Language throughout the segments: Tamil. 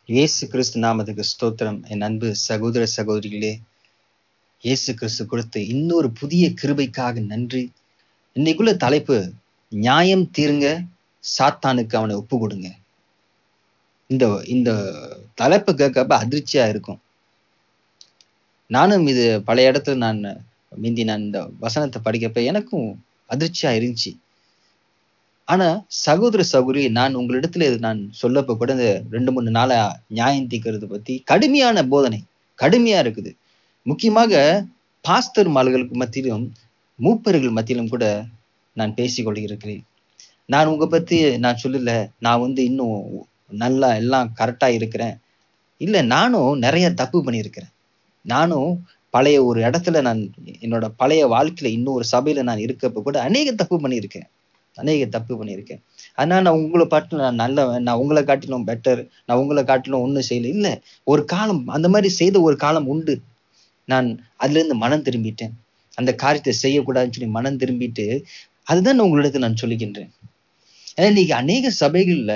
இயேசு கிறிஸ்து நாமத்துக்கு ஸ்தோத்திரம் என் அன்பு சகோதர சகோதரிகளே இயேசு கிறிஸ்து கொடுத்த இன்னொரு புதிய கிருபைக்காக நன்றி இன்னைக்குள்ள தலைப்பு நியாயம் தீருங்க சாத்தானுக்கு அவனை ஒப்பு கொடுங்க இந்த இந்த தலைப்பு கேட்கப்ப அதிர்ச்சியா இருக்கும் நானும் இது பழைய இடத்துல நான் மிந்தி நான் இந்த வசனத்தை படிக்கப்ப எனக்கும் அதிர்ச்சியா இருந்துச்சு ஆனா சகோதர சகோதரி நான் உங்களிடத்துல இது நான் சொல்லப்ப கூட இந்த ரெண்டு மூணு நாளா நியாயம் தீர்க்கறது பத்தி கடுமையான போதனை கடுமையா இருக்குது முக்கியமாக பாஸ்தர் மால்களுக்கு மத்தியிலும் மூப்பர்கள் மத்தியிலும் கூட நான் பேசிக் கொண்டிருக்கிறேன் நான் உங்க பத்தி நான் சொல்லல நான் வந்து இன்னும் நல்லா எல்லாம் கரெக்டா இருக்கிறேன் இல்ல நானும் நிறைய தப்பு பண்ணியிருக்கிறேன் நானும் பழைய ஒரு இடத்துல நான் என்னோட பழைய வாழ்க்கையில இன்னொரு சபையில நான் இருக்கப்ப கூட அநேக தப்பு பண்ணியிருக்கேன் அநேக தப்பு பண்ணியிருக்கேன் அதனால நான் உங்களை பாட்டிலும் நான் நல்லவன் நான் உங்களை காட்டிலும் பெட்டர் நான் உங்களை காட்டிலும் ஒன்றும் செய்யல இல்லை ஒரு காலம் அந்த மாதிரி செய்த ஒரு காலம் உண்டு நான் அதுல இருந்து மனம் திரும்பிட்டேன் அந்த காரியத்தை செய்யக்கூடாதுன்னு சொல்லி மனம் திரும்பிட்டு அதுதான் நான் உங்களிடத்தில் நான் சொல்லிக்கின்றேன் ஏன்னா இன்னைக்கு அநேக சபைகள்ல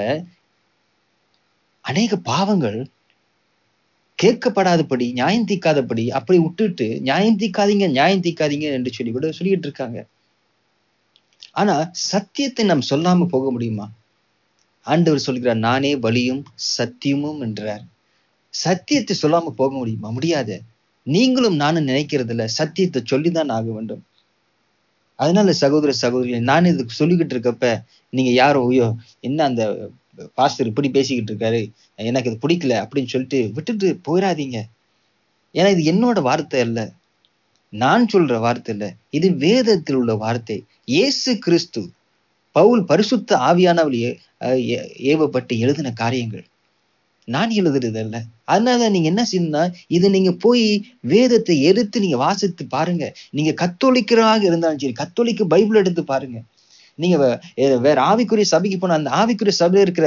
அநேக பாவங்கள் கேட்கப்படாதபடி நியாயம் தீக்காதபடி அப்படி விட்டுட்டு நியாயம் தீக்காதீங்க நியாயம் தீக்காதீங்க என்று சொல்லி கூட சொல்லிட்டு இருக்காங்க ஆனா சத்தியத்தை நாம் சொல்லாம போக முடியுமா ஆண்டவர் சொல்கிறார் நானே வழியும் சத்தியமும் என்றார் சத்தியத்தை சொல்லாம போக முடியுமா முடியாது நீங்களும் நானும் நினைக்கிறதுல சத்தியத்தை சொல்லிதான் ஆக வேண்டும் அதனால சகோதர சகோதரி நான் இதுக்கு சொல்லிக்கிட்டு இருக்கப்ப நீங்க யாரோ ஐயோ என்ன அந்த பாஸ்டர் இப்படி பேசிக்கிட்டு இருக்காரு எனக்கு இது பிடிக்கல அப்படின்னு சொல்லிட்டு விட்டுட்டு போயிடாதீங்க ஏன்னா இது என்னோட வார்த்தை அல்ல நான் சொல்ற வார்த்தை இல்ல இது வேதத்தில் உள்ள வார்த்தை இயேசு கிறிஸ்து பவுல் பரிசுத்த ஆவியானவள் ஏவப்பட்டு எழுதின காரியங்கள் நான் எழுதுறது அல்ல அதனால நீங்க என்ன செய்யணும்னா இது நீங்க போய் வேதத்தை எடுத்து நீங்க வாசித்து பாருங்க நீங்க கத்தோலிக்கராக இருந்தாலும் சரி கத்தோலிக்க பைபிள் எடுத்து பாருங்க நீங்க வேற ஆவிக்குரிய சபைக்கு போன அந்த ஆவிக்குரிய சபையில இருக்கிற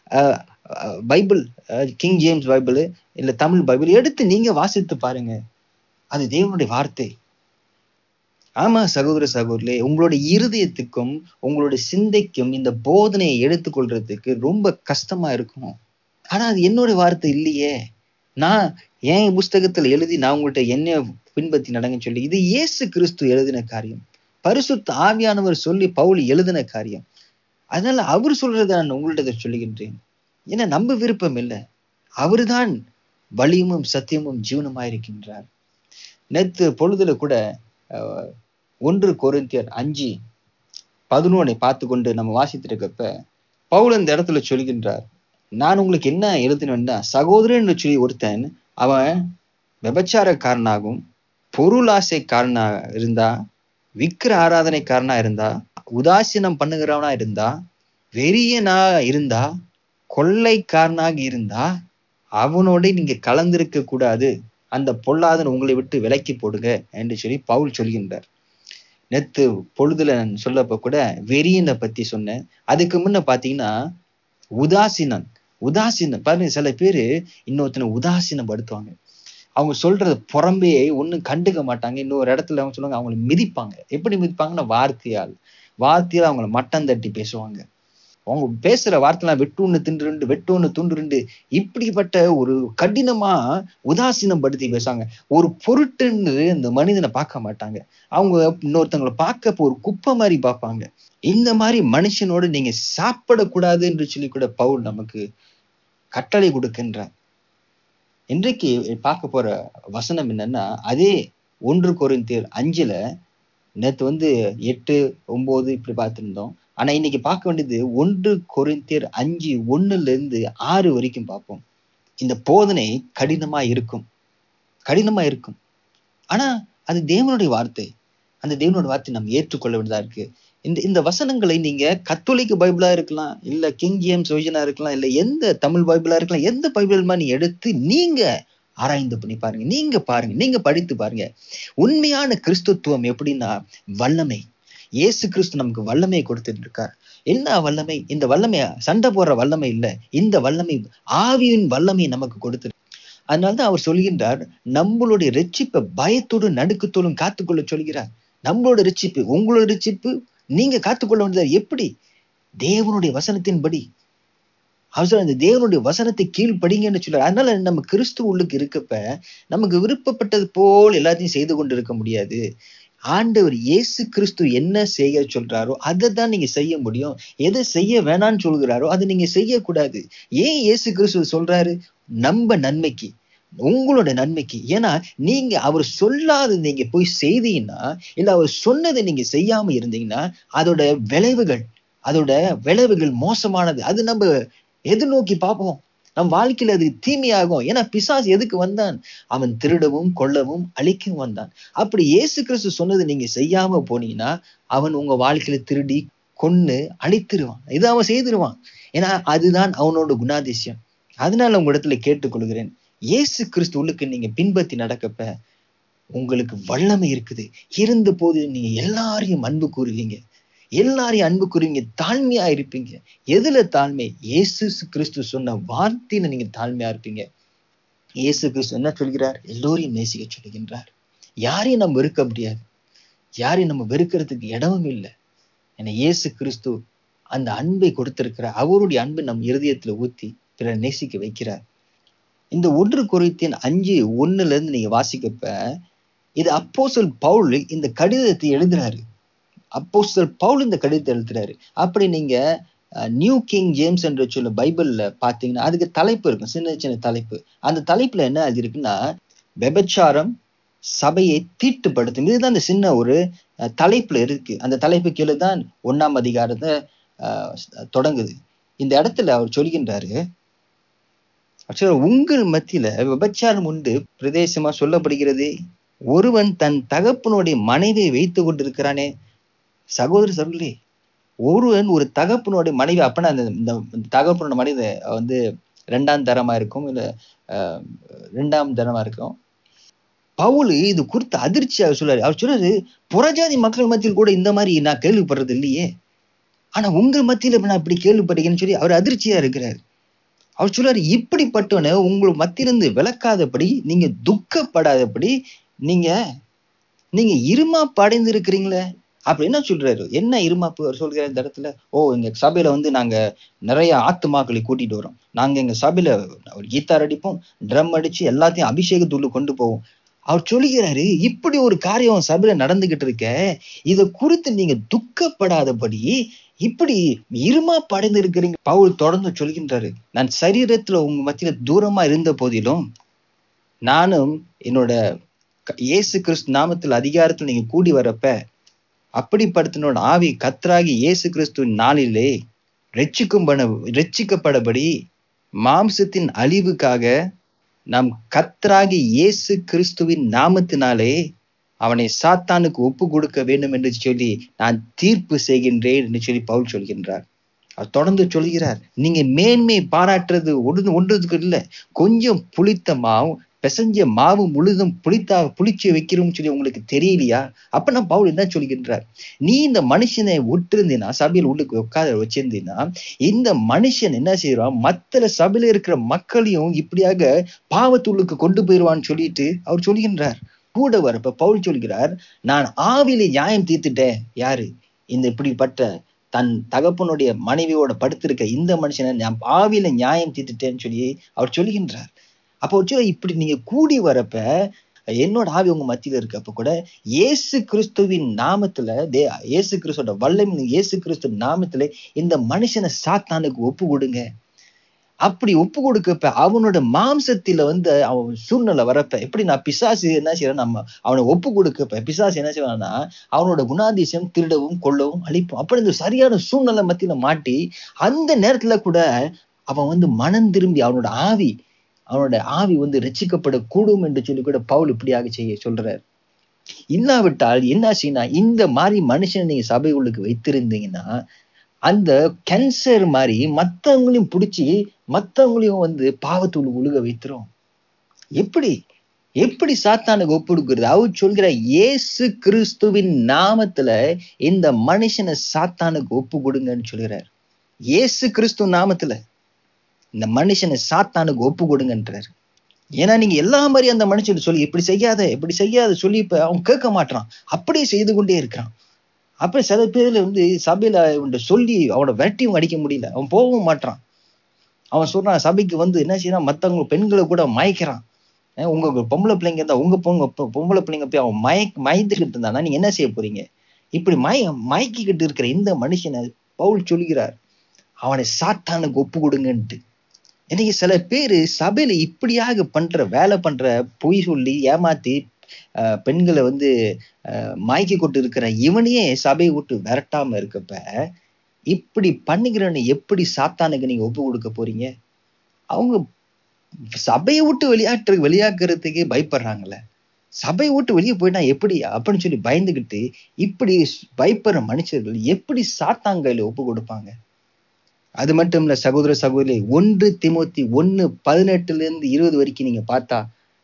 பைபிள் கிங் ஜேம்ஸ் பைபிள் இல்ல தமிழ் பைபிள் எடுத்து நீங்க வாசித்து பாருங்க அது தேவனுடைய வார்த்தை ஆமா சகோதர சகோதரிலே உங்களுடைய இருதயத்துக்கும் உங்களுடைய சிந்தைக்கும் இந்த போதனையை எடுத்துக்கொள்றதுக்கு ரொம்ப கஷ்டமா இருக்கும் ஆனா அது என்னுடைய வார்த்தை இல்லையே நான் என் புஸ்தகத்துல எழுதி நான் உங்கள்கிட்ட என்ன பின்பற்றி நடங்கன்னு சொல்லி இது இயேசு கிறிஸ்து எழுதின காரியம் பரிசுத்த ஆவியானவர் சொல்லி பவுல் எழுதின காரியம் அதனால அவர் சொல்றத நான் உங்கள்கிட்ட சொல்லுகின்றேன் ஏன்னா நம்ம விருப்பம் இல்லை அவர்தான் வலியமும் சத்தியமும் ஜீவனமாயிருக்கின்றார் நேற்று பொழுதுல கூட ஒன்று கொரிந்தியர் அஞ்சு பதினொன்னை பார்த்து கொண்டு நம்ம வாசித்து இருக்கப்ப பவுல் அந்த இடத்துல சொல்கின்றார் நான் உங்களுக்கு என்ன எழுதினேன்னா சகோதரன் என்று சொல்லி ஒருத்தன் அவன் விபச்சாரக்காரனாகவும் பொருளாசைக்காரனா இருந்தா விக்கிர ஆராதனைக்காரனா இருந்தா உதாசீனம் பண்ணுகிறவனா இருந்தா வெறியனா இருந்தா கொள்ளைக்காரனாக இருந்தா அவனோட நீங்க கலந்திருக்க கூடாது அந்த பொல்லாதன் உங்களை விட்டு விலக்கி போடுங்க என்று சொல்லி பவுல் சொல்கின்றார் நேத்து பொழுதுல நான் சொல்லப்ப கூட வெறியனை பத்தி சொன்னேன் அதுக்கு முன்ன பாத்தீங்கன்னா உதாசீனன் உதாசீனம் பாருங்க சில பேரு இன்னொருத்தனை உதாசீனப்படுத்துவாங்க அவங்க சொல்றது புறம்பே ஒன்றும் கண்டுக்க மாட்டாங்க இன்னொரு இடத்துல அவங்க சொல்லுவாங்க அவங்களை மிதிப்பாங்க எப்படி மிதிப்பாங்கன்னா வார்த்தையால் வார்த்தையால் அவங்கள மட்டம் தட்டி பேசுவாங்க அவங்க பேசுற வார்த்தைலாம் வெட்டு ஒன்று தின்று வெட்டு ஒன்று துண்டு இப்படிப்பட்ட ஒரு கடினமா உதாசீனம் படுத்தி பேசுவாங்க ஒரு பொருட்டுன்னு இந்த மனிதனை பார்க்க மாட்டாங்க அவங்க இன்னொருத்தவங்களை பார்க்க ஒரு குப்பை மாதிரி பார்ப்பாங்க இந்த மாதிரி மனுஷனோடு நீங்க சாப்பிடக்கூடாது என்று சொல்லி கூட பவுல் நமக்கு கட்டளை கொடுக்கின்றார் இன்றைக்கு பார்க்க போற வசனம் என்னன்னா அதே ஒன்று குறைந்தேர் அஞ்சுல நேற்று வந்து எட்டு ஒன்பது இப்படி பார்த்துருந்தோம் ஆனா இன்னைக்கு பார்க்க வேண்டியது ஒன்று கொரிந்தியர் அஞ்சு ஒண்ணுல இருந்து ஆறு வரைக்கும் பார்ப்போம் இந்த போதனை கடினமா இருக்கும் கடினமா இருக்கும் ஆனா அது தேவனுடைய வார்த்தை அந்த தேவனுடைய வார்த்தை நம்ம ஏற்றுக்கொள்ள வேண்டியதா இருக்கு இந்த இந்த வசனங்களை நீங்க கத்தோலிக்க பைபிளா இருக்கலாம் இல்ல கிங் ஜேம்ஸ் ஒரிஜினா இருக்கலாம் இல்ல எந்த தமிழ் பைபிளா இருக்கலாம் எந்த பைபிள் நீ எடுத்து நீங்க ஆராய்ந்து பண்ணி பாருங்க நீங்க பாருங்க நீங்க படித்து பாருங்க உண்மையான கிறிஸ்துத்துவம் எப்படின்னா வல்லமை இயேசு கிறிஸ்து நமக்கு வல்லமையை கொடுத்துட்டு இருக்கார் என்ன வல்லமை இந்த வல்லமை சண்டை போடுற வல்லமை இல்லை இந்த வல்லமை ஆவியின் வல்லமை நமக்கு கொடுத்து அதனால்தான் அவர் சொல்கின்றார் நம்மளுடைய ரட்சிப்பை பயத்தோடு நடுக்கத்தோடும் காத்துக்கொள்ள சொல்கிறார் நம்மளோட ரட்சிப்பு உங்களோட ரட்சிப்பு நீங்க காத்துக்கொள்ள வேண்டியது எப்படி தேவனுடைய வசனத்தின்படி அவர் சொல்ற இந்த தேவனுடைய வசனத்தை கீழ்ப்படிங்கன்னு சொல்றாரு அதனால நம்ம கிறிஸ்து உள்ளுக்கு இருக்கப்ப நமக்கு விருப்பப்பட்டது போல் எல்லாத்தையும் செய்து கொண்டு இருக்க முடியாது ஆண்டவர் இயேசு கிறிஸ்து என்ன செய்ய சொல்றாரோ அதை தான் நீங்க செய்ய முடியும் எதை செய்ய வேணாம்னு சொல்கிறாரோ அதை நீங்க செய்யக்கூடாது ஏன் இயேசு கிறிஸ்து சொல்றாரு நம்ம நன்மைக்கு உங்களோட நன்மைக்கு ஏன்னா நீங்க அவர் சொல்லாத நீங்க போய் செய்தீங்கன்னா இல்ல அவர் சொன்னதை நீங்க செய்யாம இருந்தீங்கன்னா அதோட விளைவுகள் அதோட விளைவுகள் மோசமானது அது நம்ம எதிர்நோக்கி பார்ப்போம் நம் வாழ்க்கையில அது தீமையாகும் ஏன்னா பிசாசு எதுக்கு வந்தான் அவன் திருடவும் கொல்லவும் அழிக்கவும் வந்தான் அப்படி இயேசு கிறிஸ்து சொன்னது நீங்க செய்யாம போனீங்கன்னா அவன் உங்க வாழ்க்கையில திருடி கொன்னு அழித்திருவான் இதை அவன் செய்திருவான் ஏன்னா அதுதான் அவனோட குணாதிசயம் அதனால உங்க இடத்துல கேட்டுக்கொள்கிறேன் இயேசு கிறிஸ்து உள்ளுக்கு நீங்க பின்பற்றி நடக்கப்ப உங்களுக்கு வல்லமை இருக்குது இருந்த போது நீங்க எல்லாரையும் அன்பு கூறுவீங்க எல்லாரையும் அன்பு கூறுவீங்க தாழ்மையா இருப்பீங்க எதுல தாழ்மை இயேசு கிறிஸ்து சொன்ன வார்த்தையில நீங்க தாழ்மையா இருப்பீங்க இயேசு கிறிஸ்து என்ன சொல்கிறார் எல்லோரையும் நேசிக்க சொல்லுகின்றார் யாரையும் நம்ம வெறுக்க முடியாது யாரையும் நம்ம வெறுக்கிறதுக்கு இடமும் இல்லை ஏன்னா இயேசு கிறிஸ்து அந்த அன்பை கொடுத்திருக்கிறார் அவருடைய அன்பை நம் இருதயத்துல ஊத்தி பிறர் நேசிக்க வைக்கிறார் இந்த ஒன்று குறைத்தின் அஞ்சு ஒண்ணுல இருந்து நீங்க வாசிக்கப்ப இது அப்போஸ்தலன் பவுல் இந்த கடிதத்தை எழுதுறாரு அப்போஸ்தலர் பவுல் இந்த கடிதத்தை எழுதுறாரு அப்படி நீங்க அஹ், நியூ கிங் ஜேம்ஸ் என்ற சொல்ல பைபிள்ல பாத்தீங்கன்னா அதுக்கு தலைப்பு இருக்கும் சின்ன சின்ன தலைப்பு அந்த தலைப்புல என்ன எழுதியிருக்குன்னா விபச்சாரம் சபையை தீட்டுப்படுத்தும் இதுதான் அந்த சின்ன ஒரு அஹ், தலைப்புல இருக்கு அந்த தலைப்பு கீழே தான் ஒண்ணாம் அதிகாரத்தை அஹ், தொடங்குது இந்த இடத்துல அவர் சொல்கின்றாரு ஆக்சுவலா உங்கள் மத்தியில விபச்சாரம் உண்டு பிரதேசமா சொல்லப்படுகிறது ஒருவன் தன் தகப்பனுடைய மனைவியை வைத்து கொண்டிருக்கிறானே சகோதர சகோதரி ஒருவன் ஒரு தகப்பனுடைய மனைவி அப்பனா அந்த இந்த இந்த தகப்பனோட மனைவி வந்து ரெண்டாம் தரமா இருக்கும் இல்ல அஹ், ரெண்டாம் தரமா இருக்கும் பவுல் இது குறித்து அதிர்ச்சியாக சொல்றாரு அவர் சொல்றாரு புறஜாதி மக்கள் மத்தியில் கூட இந்த மாதிரி நான் கேள்விப்படுறது இல்லையே ஆனா உங்க மத்தியில இப்ப நான் இப்படி கேள்விப்படுகிறேன்னு சொல்லி அவர் அதிர்ச்சியா இருக்கிறார் அவர் சொல்றாரு இப்படிப்பட்டவனை உங்கள் மத்தியிலிருந்து விளக்காதபடி நீங்க துக்கப்படாதபடி நீங்க நீங்க இருமாப்பு அடைந்து இருக்கிறீங்களே அப்படி என்ன சொல்றாரு என்ன இருமாப்பு அவர் சொல்கிறார் இந்த இடத்துல ஓ எங்க சபையில வந்து நாங்க நிறைய ஆத்துமாக்களை கூட்டிட்டு வரோம் நாங்க எங்க சபையில ஒரு கீத்தார் அடிப்போம் ட்ரம் அடிச்சு எல்லாத்தையும் அபிஷேகத்துள்ள கொண்டு போவோம் அவர் சொல்லுகிறாரு இப்படி ஒரு காரியம் சபையில நடந்துகிட்டு இருக்க இதை குறித்து நீங்க துக்கப்படாதபடி இப்படி இருமா படைந்து இருக்கிறீங்க பவுல் தொடர்ந்து சொல்கின்றாரு நான் சரீரத்துல உங்க மத்தியில தூரமா இருந்த போதிலும் நானும் என்னோட க- இயேசு கிறிஸ்து நாமத்தில் அதிகாரத்தில் நீங்க கூடி வரப்ப அப்படிப்படுத்தினோட ஆவி கத்தராகி இயேசு கிறிஸ்துவின் நாளிலே ரட்சிக்கும் பண்ண ரட்சிக்கப்படபடி மாம்சத்தின் அழிவுக்காக நாம் கத்தராகி இயேசு கிறிஸ்துவின் நாமத்தினாலே அவனை சாத்தானுக்கு ஒப்பு கொடுக்க வேண்டும் என்று சொல்லி நான் தீர்ப்பு செய்கின்றேன் என்று சொல்லி பவுல் சொல்கின்றார் அவர் தொடர்ந்து சொல்கிறார் நீங்க மேன்மை பாராட்டுறது ஒன்று ஒன்றுக்கு இல்லை கொஞ்சம் புளித்த மாவு பிசைஞ்ச மாவு முழுதும் புளித்தா புளிச்சு வைக்கிறோம்னு சொல்லி உங்களுக்கு தெரியலையா அப்ப நான் பவுல் என்ன சொல்கின்றார் நீ இந்த மனுஷனை விட்டிருந்தீன்னா சபையில் உள்ளுக்கு உட்கார வச்சிருந்தீன்னா இந்த மனுஷன் என்ன செய்வான் மத்த சபையில இருக்கிற மக்களையும் இப்படியாக பாவத்துள்ளுக்கு கொண்டு போயிடுவான்னு சொல்லிட்டு அவர் சொல்கின்றார் கூட வரப்ப பவுல் சொல்கிறார் நான் ஆவிலே நியாயம் தீர்த்துட்டேன் யாரு இந்த இப்படிப்பட்ட தன் தகப்பனுடைய மனைவியோட படுத்திருக்க இந்த மனுஷனை நான் ஆவியில நியாயம் தீர்த்துட்டேன்னு சொல்லி அவர் சொல்கின்றார் அப்போ வச்சு இப்படி நீங்க கூடி வரப்ப என்னோட ஆவி உங்க மத்தியில இருக்கு அப்ப கூட இயேசு கிறிஸ்துவின் நாமத்துல தே இயேசு கிறிஸ்துவோட வல்லமை இயேசு கிறிஸ்து நாமத்துல இந்த மனுஷனை சாத்தானுக்கு ஒப்பு கொடுங்க அப்படி ஒப்பு கொடுக்கப்ப அவனோட மாம்சத்தில வந்து அவன் சூழ்நிலை வரப்ப எப்படி நான் பிசாசு என்ன செய்யறேன் நம்ம அவனை ஒப்பு கொடுக்கப்ப பிசாசு என்ன செய்வான்னா அவனோட குணாதிசயம் திருடவும் கொல்லவும் அழிப்பும் அப்படி இந்த சரியான சூழ்நிலை மத்தியில மாட்டி அந்த நேரத்துல கூட அவன் வந்து மனம் திரும்பி அவனோட ஆவி அவனோட ஆவி வந்து ரட்சிக்கப்படக்கூடும் என்று சொல்லி கூட பவுல் இப்படியாக செய்ய சொல்றார் இல்லாவிட்டால் என்ன செய்யணும் இந்த மாதிரி மனுஷனை நீங்க சபை உள்ளுக்கு வைத்திருந்தீங்கன்னா அந்த கேன்சர் மாதிரி மத்தவங்களையும் பிடிச்சி மத்தவங்களையும் வந்து பாவத்துள்ள உழுக வைத்திரும் எப்படி எப்படி சாத்தானுக்கு ஒப்புடுக்கிறது அவர் சொல்கிற இயேசு கிறிஸ்துவின் நாமத்துல இந்த மனுஷனை சாத்தானுக்கு ஒப்பு கொடுங்கன்னு சொல்கிறார் இயேசு கிறிஸ்து நாமத்துல இந்த மனுஷனை சாத்தானுக்கு ஒப்பு கொடுங்கன்றார் ஏன்னா நீங்க எல்லா மாதிரி அந்த மனுஷன் சொல்லி இப்படி செய்யாத இப்படி செய்யாத சொல்லி இப்ப அவன் கேட்க மாட்டான் அப்படியே செய்து கொண்டே இருக்கிறான் அப்ப சில பேர்ல வந்து சபையில அவன்கிட்ட சொல்லி அவனை விரட்டியும் அடிக்க முடியல அவன் போகவும் மாட்டான் அவன் சொல்றான் சபைக்கு வந்து என்ன செய்யறான் மற்றவங்க பெண்களை கூட மயக்கிறான் அஹ் உங்க உங்க பொம்பளை பிள்ளைங்க இருந்தா உங்க பொங்க பொ- பொம்பளை பிள்ளைங்க போய் அவன் மயக் மயந்துக்கிட்டு இருந்தானா நீங்க என்ன செய்ய போறீங்க இப்படி மய மயக்கிக்கிட்டு இருக்கிற இந்த மனுஷனை பவுல் சொல்கிறார் அவனை சாத்தானுக்கு ஒப்பு கொடுங்கன்ட்டு இன்னைக்கு சில பேர் சபையில இப்படியாக பண்ற வேலை பண்ற பொய் சொல்லி ஏமாத்தி அஹ், பெண்களை வந்து அஹ், மயக்கி கொண்டு இருக்கிற இவனையே சபையை விட்டு விரட்டாம இருக்கப்ப இப்படி பண்ணுகிறவனை எப்படி சாத்தானுக்கு நீங்க ஒப்பு கொடுக்க போறீங்க அவங்க சபையை விட்டு வெளியாட்டு வெளியாக்குறதுக்கே பயப்படுறாங்கல்ல சபையை விட்டு வெளியே போயிட்டா எப்படி அப்படின்னு சொல்லி பயந்துகிட்டு இப்படி ஸ்- பயப்படுற மனுஷர்கள் எப்படி சாத்தாங்கையில ஒப்பு கொடுப்பாங்க அது மட்டும் இல்ல சகோதர சகோதரி ஒன்று திமோத்தி ஒன்னு பதினெட்டுல இருந்து இருபது வரைக்கும் நீங்க பார்த்தா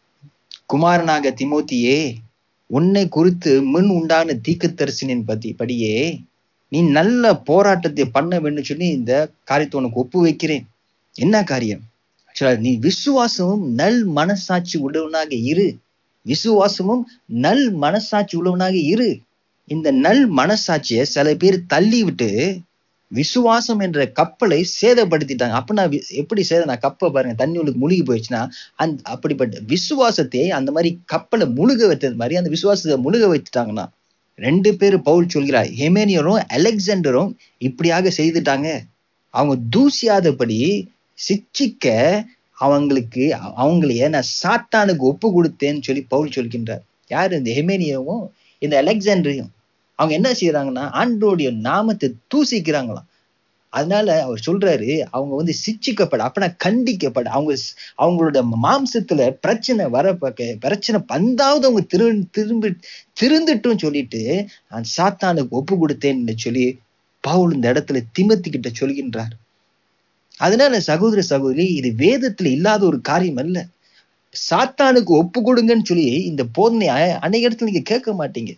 குமாரனாக திமோத்தியே உன்னை குறித்து முன் உண்டான தீக்குத்தரிசனின் பத்தி படியே நீ நல்ல போராட்டத்தை பண்ண வேண்டும் சொல்லி இந்த காரியத்தை உனக்கு ஒப்பு வைக்கிறேன் என்ன காரியம் ஆக்சுவலா நீ விசுவாசமும் நல் மனசாட்சி உள்ளவனாக இரு விசுவாசமும் நல் மனசாட்சி உள்ளவனாக இரு இந்த நல் மனசாட்சியை சில பேர் தள்ளி விட்டு விசுவாசம் என்ற கப்பலை சேதப்படுத்திட்டாங்க அப்படின்னா வி- எப்படி சேதம் கப்பை பாருங்க தண்ணி உங்களுக்கு முழுகி போயிடுச்சுன்னா அந்த அப்படிப்பட்ட விசுவாசத்தை அந்த மாதிரி கப்பலை முழுக வைத்தது மாதிரி அந்த விசுவாசத்தை முழுக வைத்துட்டாங்கன்னா ரெண்டு பேர் பவுல் சொல்கிறார் ஹெமேனியரும் அலெக்சாண்டரும் இப்படியாக செய்துட்டாங்க அவங்க தூசியாதபடி சிச்சிக்க அவங்களுக்கு அவங்களையே நான் சாத்தானுக்கு ஒப்பு கொடுத்தேன்னு சொல்லி பவுல் சொல்கின்றார் யார் இந்த ஹெமேனியவும் இந்த அலெக்சாண்டரையும் அவங்க என்ன செய்யறாங்கன்னா ஆண்டோடைய நாமத்தை தூசிக்கிறாங்களாம் அதனால அவர் சொல்றாரு அவங்க வந்து சிச்சிக்கப்பட அப்பனா கண்டிக்கப்பட அவங்க ஸ்- அவங்களோட மாம்சத்துல பிரச்சனை வர பார்க்க பிரச்சனை வந்தாவது அவங்க திரு திரும்பி திருந்துட்டும் சொல்லிட்டு நான் சாத்தானுக்கு ஒப்பு கொடுத்தேன்னு சொல்லி பவுல் இந்த இடத்துல திமத்திக்கிட்ட சொல்கின்றார் அதனால சகோதர சகோதரி இது வேதத்துல இல்லாத ஒரு காரியம் அல்ல சாத்தானுக்கு ஒப்பு கொடுங்கன்னு சொல்லி இந்த போதனை அ- அநேக இடத்துல நீங்க கேட்க மாட்டீங்க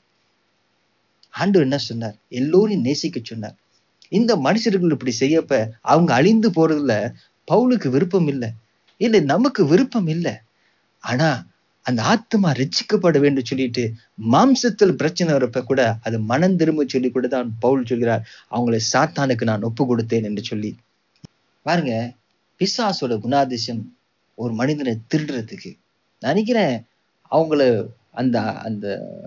ஆண்டவர் என்ன சொன்னார் எல்லோரையும் நேசிக்க சொன்னார் இந்த மனுஷர்கள் இப்படி செய்யப்ப அவங்க அழிந்து போறதுல பவுலுக்கு விருப்பம் இல்லை இல்லை நமக்கு விருப்பம் இல்லை ஆனா அந்த ஆத்மா ரட்சிக்கப்பட வேண்டும் சொல்லிட்டு மாம்சத்தில் பிரச்சனை வரப்ப கூட அது மனம் திரும்ப சொல்லி கூட தான் பவுல் சொல்கிறார் அவங்களை சாத்தானுக்கு நான் ஒப்பு கொடுத்தேன் என்று சொல்லி பாருங்க பிசாசோட குணாதிசயம் ஒரு மனிதனை திருடுறதுக்கு நான் நினைக்கிறேன் அவங்கள அந்த அந்த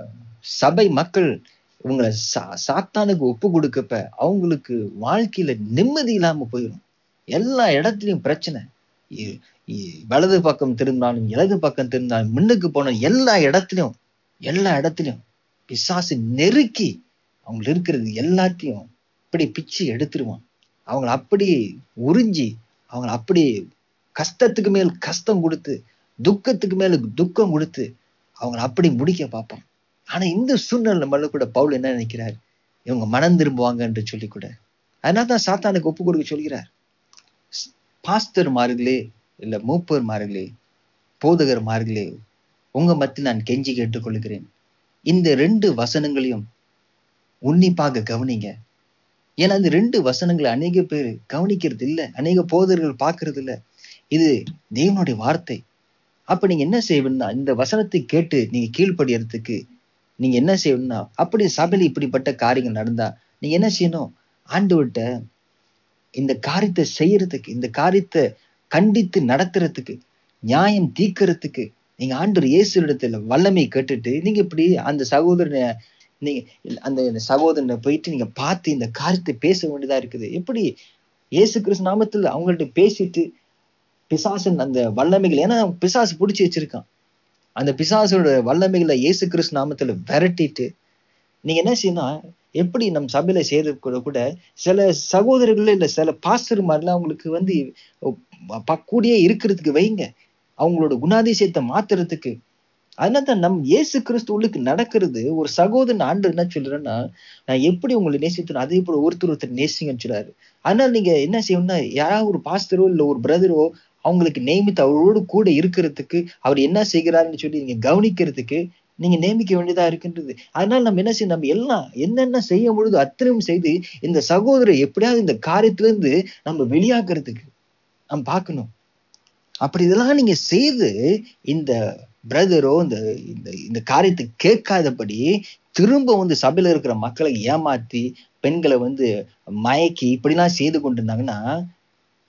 சபை மக்கள் இவங்களை சா சாத்தானுக்கு ஒப்பு கொடுக்கப்ப அவங்களுக்கு வாழ்க்கையில நிம்மதி இல்லாம போயிடும் எல்லா இடத்துலயும் பிரச்சனை இ- இ- வலது பக்கம் திரும்பினாலும் இடது பக்கம் திரும்பினாலும் முன்னுக்கு போனாலும் எல்லா இடத்துலயும் எல்லா இடத்துலயும் பிசாசு நெருக்கி அவங்களுக்கு இருக்கிறது எல்லாத்தையும் இப்படி பிச்சு எடுத்துருவான் அவங்கள அப்படி உறிஞ்சி அவங்கள அப்படி கஷ்டத்துக்கு மேல் கஷ்டம் கொடுத்து துக்கத்துக்கு மேல துக்கம் கொடுத்து அவங்கள அப்படி முடிக்க பார்ப்பான் ஆனா இந்த சூழ்நிலை நம்மள கூட பவுல் என்ன நினைக்கிறார் இவங்க மனம் திரும்புவாங்க என்று சொல்லி கூட அதனால தான் சாத்தானுக்கு ஒப்பு கொடுக்க சொல்கிறார் பாஸ்தர் மார்களே இல்ல மூப்பர் மார்களே போதகர் மார்களே உங்க மத்தியில் நான் கெஞ்சி கேட்டுக்கொள்கிறேன் இந்த ரெண்டு வசனங்களையும் உன்னிப்பாக கவனிங்க ஏன்னா இந்த ரெண்டு வசனங்களை அநேக பேர் கவனிக்கிறது இல்ல அநேக போதர்கள் பார்க்கிறது இல்ல இது தேவனுடைய வார்த்தை அப்ப நீங்க என்ன செய்யணும்னா இந்த வசனத்தை கேட்டு நீங்க கீழ்ப்படியறதுக்கு நீங்க என்ன செய்யணும்னா அப்படி சபையில இப்படிப்பட்ட காரியங்கள் நடந்தா நீங்க என்ன செய்யணும் ஆண்டவர்கிட்ட இந்த காரியத்தை செய்யறதுக்கு இந்த காரியத்தை கண்டித்து நடத்துறதுக்கு நியாயம் தீர்க்கறதுக்கு நீங்க ஆண்டவர் இயேசு இடத்துல வல்லமை கேட்டுட்டு நீங்க இப்படி அந்த சகோதரனை நீங்க அந்த சகோதரனை போயிட்டு நீங்க பார்த்து இந்த காரியத்தை பேச வேண்டியதா இருக்குது எப்படி இயேசு கிறிஸ்து நாமத்தில் அவங்கள்ட்ட பேசிட்டு பிசாசன் அந்த வல்லமைகள் ஏன்னா பிசாசு பிடிச்சி வச்சிருக்கான் அந்த பிசாசோட வல்லமைகளை இயேசு கிறிஸ்து நாமத்துல விரட்டிட்டு நீங்க என்ன செய்யணும் எப்படி நம் சபையில செய்யறது கூட கூட சில சகோதரர்கள் இல்ல சில பாஸ்டர்மார்லாம் அவங்களுக்கு வந்து ப- கூடயே இருக்கிறதுக்கு வைங்க அவங்களோட குணாதிசயத்தை மாத்துறதுக்கு அதனால தான் நம் இயேசு கிறிஸ்து உள்ளுக்கு நடக்கிறது ஒரு சகோதரன் ஆண்டு என்ன சொல்றேன்னா நான் எப்படி உங்களை நேசித்தேன் அதே போல ஒருத்தர் ஒருத்தர் நேசிங்கன்னு சொல்றாரு அதனால நீங்க என்ன செய்யணும்னா யாராவது ஒரு பாஸ்டரோ இல்ல ஒரு பிரதரோ அவங்களுக்கு நியமித்து அவரோடு கூட இருக்கிறதுக்கு அவர் என்ன செய்கிறாருன்னு சொல்லி நீங்க கவனிக்கிறதுக்கு நீங்க நியமிக்க வேண்டியதா இருக்கின்றது அதனால நம்ம என்ன செய்யணும் நம்ம எல்லாம் என்னென்ன செய்ய முடியுதோ அத்தனையும் செய்து இந்த சகோதரர் எப்படியாவது இந்த காரியத்துல இருந்து நம்ம வெளியாக்குறதுக்கு நம்ம பார்க்கணும் அப்படி இதெல்லாம் நீங்க செய்து இந்த பிரதரோ இந்த இந்த இந்த காரியத்தை கேட்காதபடி திரும்ப வந்து சபையில இருக்கிற மக்களை ஏமாத்தி பெண்களை வந்து மயக்கி இப்படிலாம் செய்து கொண்டிருந்தாங்கன்னா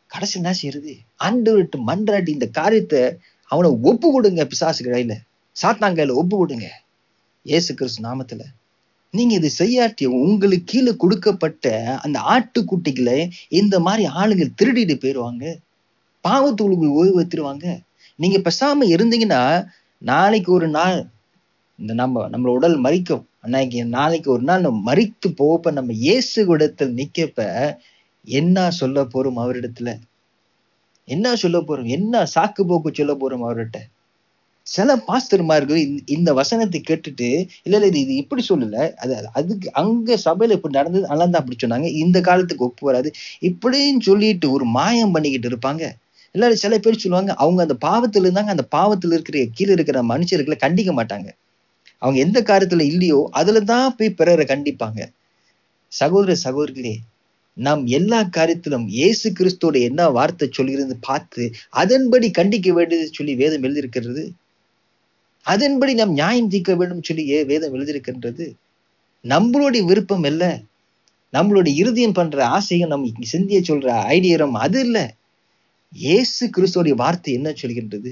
கடைசி என்ன செய்யறது ஆண்டவர்கிட்ட மன்றாடி இந்த காரியத்தை அவனை ஒப்பு கொடுங்க பிசாசு கையில சாத்தான் கையில ஒப்பு கொடுங்க இயேசு கிறிஸ்து நாமத்துல நீங்க இது செய்யாட்டி உங்களுக்கு கீழே கொடுக்கப்பட்ட அந்த ஆட்டுக்குட்டிகளை இந்த மாதிரி ஆளுங்க திருடிட்டு போயிடுவாங்க பாவத்துக்கு ஓய்வு எடுத்துருவாங்க நீங்க பேசாம இருந்தீங்கன்னா நாளைக்கு ஒரு நாள் இந்த நம்ம நம்மள உடல் மறிக்கும் அன்னைக்கு நாளைக்கு ஒரு நாள் நம்ம மறித்து போப்ப நம்ம இயேசு இடத்தில் நிக்கப்ப என்ன சொல்ல போறோம் அவரிடத்துல என்ன சொல்ல போறோம் என்ன சாக்கு போக்கு சொல்ல போறோம் அவர்கிட்ட சில பாஸ்டர்மார்கள் இந்த- இந்த வசனத்தை கேட்டுட்டு இல்ல இல்ல இது இது இப்படி சொல்லல அது அது- அதுக்கு அங்க சபையில இப்படி நடந்தது அதனால தான் அப்படி சொன்னாங்க இந்த காலத்துக்கு ஒப்பு வராது இப்படின்னு சொல்லிட்டு ஒரு மாயம் பண்ணிக்கிட்டு இருப்பாங்க இல்ல சில பேர் சொல்லுவாங்க அவங்க அந்த பாவத்துல இருந்தாங்க அந்த பாவத்துல இருக்கிற கீழே இருக்கிற மனுஷர்களை கண்டிக்க மாட்டாங்க அவங்க எந்த காரியத்துல இல்லையோ அதுல தான் போய் பிறரை கண்டிப்பாங்க சகோதர சகோதரிகளே நாம் எல்லா காரியத்திலும் இயேசு கிறிஸ்துவோட என்ன வார்த்தை சொல்கிறது பார்த்து அதன்படி கண்டிக்க வேண்டியது சொல்லி வேதம் எழுதியிருக்கிறது அதன்படி நாம் நியாயம் தீர்க்க வேண்டும் சொல்லி ஏ வேதம் எழுதியிருக்கின்றது நம்மளுடைய விருப்பம் இல்ல நம்மளுடைய இருதயம் பண்ற ஆசைகள் நம்ம சிந்திய சொல்ற ஐடியரம் அது இல்ல இயேசு கிறிஸ்துவோடைய வார்த்தை என்ன சொல்கின்றது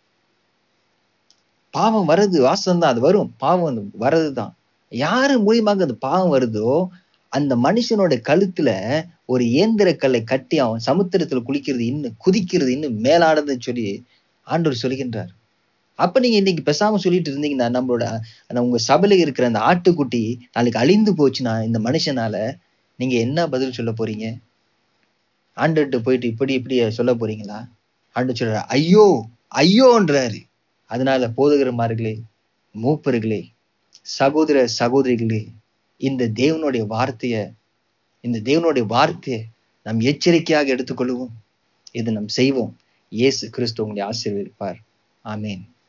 பாவம் வர்றது வாசம் தான் அது வரும் பாவம் வந்து வர்றதுதான் யாரு மூலியமாக அந்த பாவம் வருதோ அந்த மனுஷனோட கழுத்துல ஒரு இயந்திர கல்லை கட்டி அவன் சமுத்திரத்துல குளிக்கிறது இன்னும் குதிக்கிறது இன்னும் மேலானதுன்னு சொல்லி ஆண்டவர் சொல்கின்றார் அப்ப நீங்க இன்னைக்கு பேசாம சொல்லிட்டு இருந்தீங்கன்னா நம்மளோட அந்த உங்க சபையில இருக்கிற அந்த ஆட்டுக்குட்டி நாளைக்கு அழிந்து போச்சுன்னா இந்த மனுஷனால நீங்க என்ன பதில் சொல்ல போறீங்க ஆண்டுகிட்ட போயிட்டு இப்படி இப்படி சொல்ல போறீங்களா ஆண்டு சொல்றாரு ஐயோ ஐயோன்றாரு அதனால போதகர்மார்களே மூப்பர்களே சகோதர சகோதரிகளே இந்த தேவனுடைய வார்த்தைய இந்த தேவனுடைய வார்த்தையை நாம் எச்சரிக்கையாக எடுத்துக்கொள்வோம் இது நாம் செய்வோம் இயேசு கிறிஸ்து உங்களை ஆசீர்வதிப்பார் ஆமென்